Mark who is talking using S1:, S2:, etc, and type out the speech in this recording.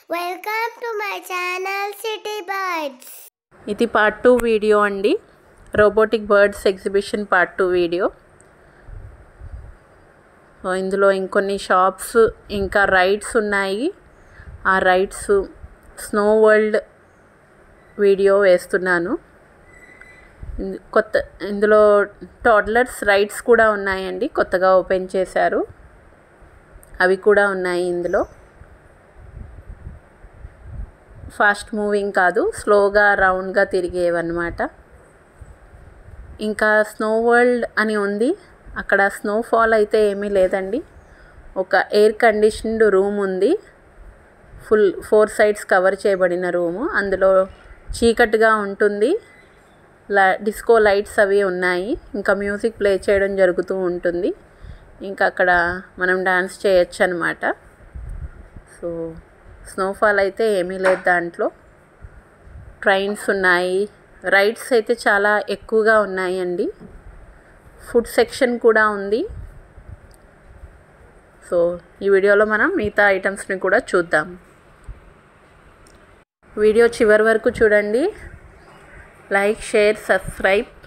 S1: Welcome to my channel City Birds.
S2: ఇది part two video అండి robotic birds exhibition part two video so ఇందులో ఇంకొన్ని shops ఇంకా rides ఉన్నాయి ఆ రైడ్స్ స్నో వరల్డ్ వీడియో వేస్తున్నాను ఇందు- కొత్త ఇందులో టాడ్లర్స్ రైడ్స్ కూడా ఉన్నాయండి కొత్తగా ఓపెన్ చేశారు అవి కూడా ఉన్నాయి ఇందులో ఫాస్ట్ మూవింగ్ కాదు స్లోగా రౌండ్గా తిరిగేవన్నమాట ఇంకా స్నో వరల్డ్ అని ఉంది అక్కడ స్నోఫాల్ అయితే ఏమీ లేదండి ఒక ఎయిర్ కండిషన్డ్ రూమ్ ఉంది ఫుల్ ఫోర్ సైడ్స్ కవర్ చేయబడిన రూము అందులో చీకటిగా ఉంటుంది లా డిస్కో లైట్స్ అవి ఉన్నాయి ఇంకా మ్యూజిక్ ప్లే చేయడం జరుగుతూ ఉంటుంది ఇంకా అక్కడ మనం డాన్స్ చేయొచ్చు అనమాట సో స్నోఫాల్ అయితే ఏమీ లేదు దాంట్లో ట్రైన్స్ ఉన్నాయి రైడ్స్ అయితే చాలా ఎక్కువగా ఉన్నాయండి ఫుడ్ సెక్షన్ కూడా ఉంది సో ఈ వీడియోలో మనం మిగతా ఐటమ్స్ని కూడా చూద్దాం వీడియో చివరి వరకు చూడండి లైక్ షేర్ సబ్స్క్రైబ్